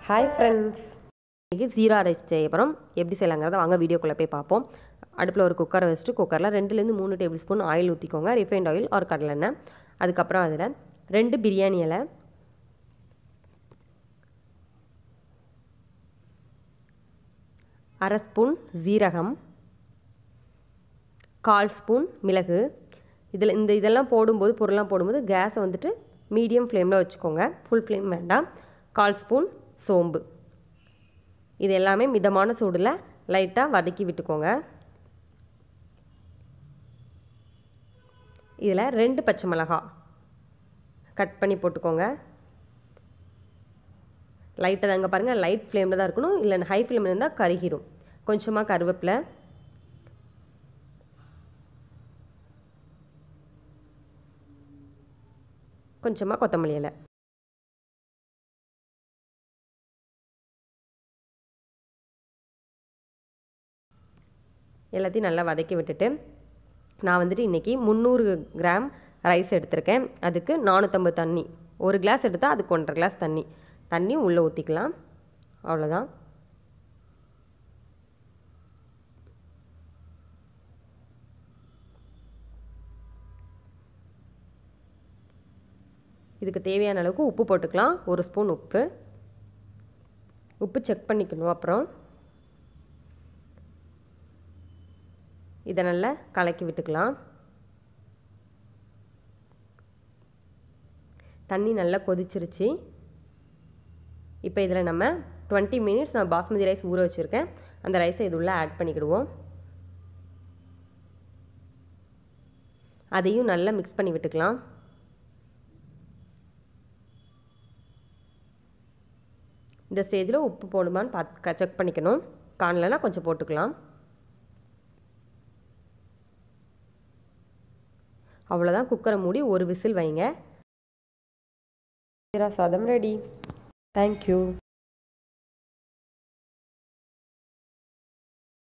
hi friends இன்றைக்கி jeera rice செய்ய போகிறோம் எப்படி செய்யலாங்கிறத வாங்க வீடியோக்குள்ளே போய் பார்ப்போம் அடுப்பில் ஒரு குக்கரை வச்சுட்டு குக்கரில் ரெண்டுலேருந்து மூணு டேபிள் ஸ்பூன் ஆயில் ஊற்றிக்கோங்க ரிஃபைண்ட் ஆயில் ஒரு கடலெண்ணெய் அதுக்கப்புறம் அதில் ரெண்டு பிரியாணி இலை அரை ஸ்பூன் ஜீரகம் கால் ஸ்பூன் மிளகு இதில் இந்த இதெல்லாம் போடும்போது பொருள்லாம் போடும்போது கேஸை வந்துட்டு மீடியம் ஃப்ளேமில் வச்சுக்கோங்க ஃபுல் ஃப்ளேம் வேண்டாம் கால் ஸ்பூன் சோம்பு இது எல்லாமே மிதமான சூடில் லைட்டாக வதக்கி விட்டுக்கோங்க இதில் ரெண்டு பச்சை மிளகா கட் பண்ணி போட்டுக்கோங்க லைட்டாக தாங்க பாருங்கள் லைட் ஃப்ளேமில் தான் இருக்கணும் இல்லை ஹை ஃப்ளேமில் இருந்தால் கருகிரும் கொஞ்சமாக கருவேப்பிலை கொஞ்சமாக கொத்தமல்லி இலை எல்லாத்தையும் நல்லா வதக்கி விட்டுட்டு நான் வந்துட்டு இன்றைக்கி முந்நூறு கிராம் ரைஸ் எடுத்திருக்கேன் அதுக்கு நானூற்றம்பது தண்ணி ஒரு கிளாஸ் எடுத்தால் அதுக்கு ஒன்றரை கிளாஸ் தண்ணி தண்ணி உள்ளே ஊற்றிக்கலாம் அவ்வளோதான் இதுக்கு தேவையான அளவுக்கு உப்பு போட்டுக்கலாம் ஒரு ஸ்பூன் உப்பு உப்பு செக் பண்ணிக்கணும் அப்புறம் இதை நல்லா கலக்கி விட்டுக்கலாம் தண்ணி நல்லா கொதிச்சிருச்சு இப்போ இதில் நம்ம டுவெண்ட்டி மினிட்ஸ் நான் பாஸ்மதி ரைஸ் ஊற வச்சுருக்கேன் அந்த ரைஸை இது உள்ளே ஆட் பண்ணிக்கிடுவோம் அதையும் நல்லா மிக்ஸ் பண்ணி விட்டுக்கலாம் இந்த ஸ்டேஜில் உப்பு போடுமான்னு பார்த்து செக் பண்ணிக்கணும் காணலைன்னா கொஞ்சம் போட்டுக்கலாம் அவ்வளோதான் குக்கரை மூடி ஒரு விசில் வைங்க சாதம் ரெடி தேங்க்யூ